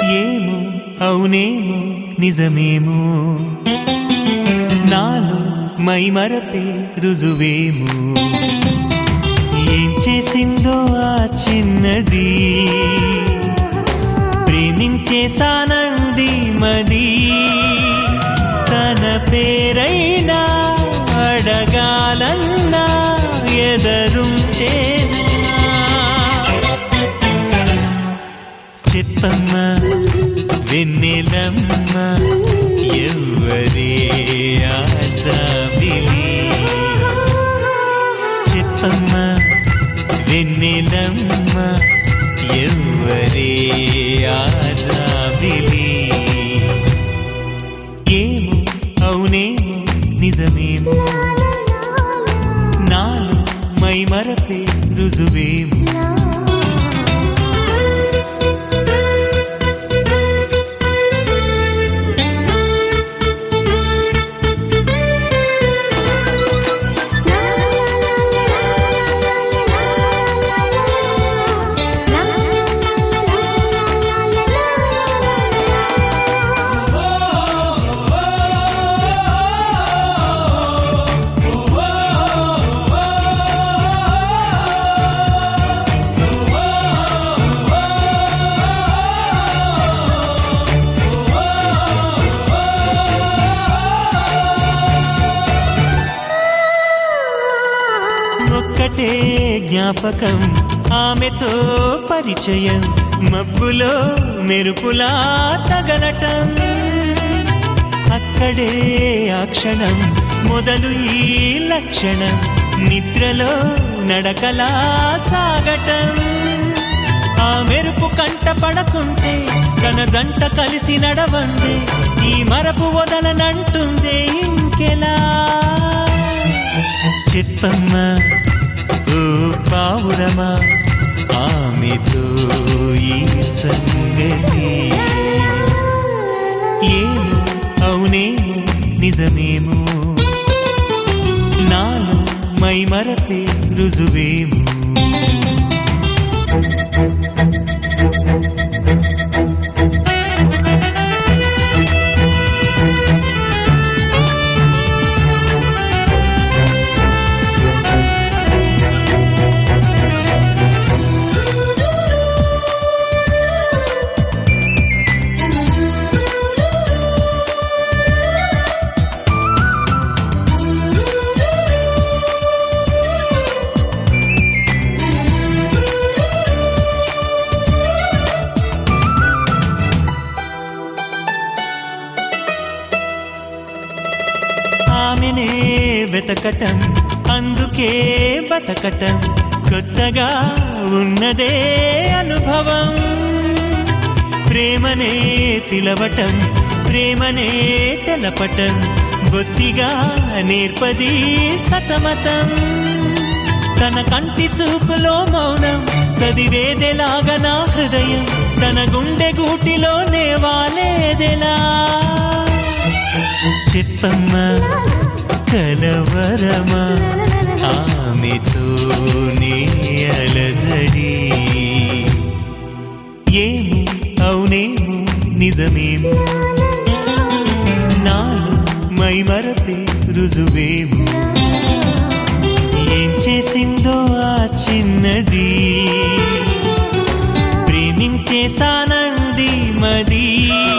ఏమో అవునేమో నిజమేమో నాలో మై మరపే రుజువేమో ఏం చేసిందో ఆ చిన్నది ప్రేమించేసానంది మది తన పేరైనా అడగాలన్నా ఎదరుంటేనా చెప్పమ్మా వెన్నెలమ్మ ఎవ్వరే ఆజాబిలి చెప్పమ్మా వెన్నెలమ్మ ఎవ్వరే ఆజాబిలి ఏమో అవునేమో నిజమేమో నాలో మై మరపే రుజువేమో ఒక్కటే జ్ఞాపకం ఆమెతో పరిచయం మబ్బులో మెరుపులా తగలటం అక్కడే ఆ క్షణం మొదలు ఈ లక్షణం నిద్రలో నడకలా సాగటం ఆ మెరుపు కంట పడకుంటే తన జంట కలిసి నడవందే ఈ మరపు వదలనంటుందే ఇంకెలా చెప్పమ్మా ఓ పావురమా ఆమెతో ఈ సంగతి ఏమో అవునేమో నిజమేమో నాలో మై మరపే రుజువేమో ఆమెనే వెతకటం అందుకే బతకటం కొత్తగా ఉన్నదే అనుభవం ప్రేమనే పిలవటం ప్రేమనే తెలపటం బొత్తిగా నేర్పది సతమతం తన కంటి చూపులో మౌనం చదివేదెలాగా నా హృదయం తన గుండె గూటిలోనే వాలేదెలా చెప్పమ్మా కలవరమా ఆమెతో అలజడి ఏమో అవునేమో నిజమేమో నాలో మై మరపే రుజువేమో ఏం చేసిందో ఆ చిన్నది ప్రేమించేసానంది మది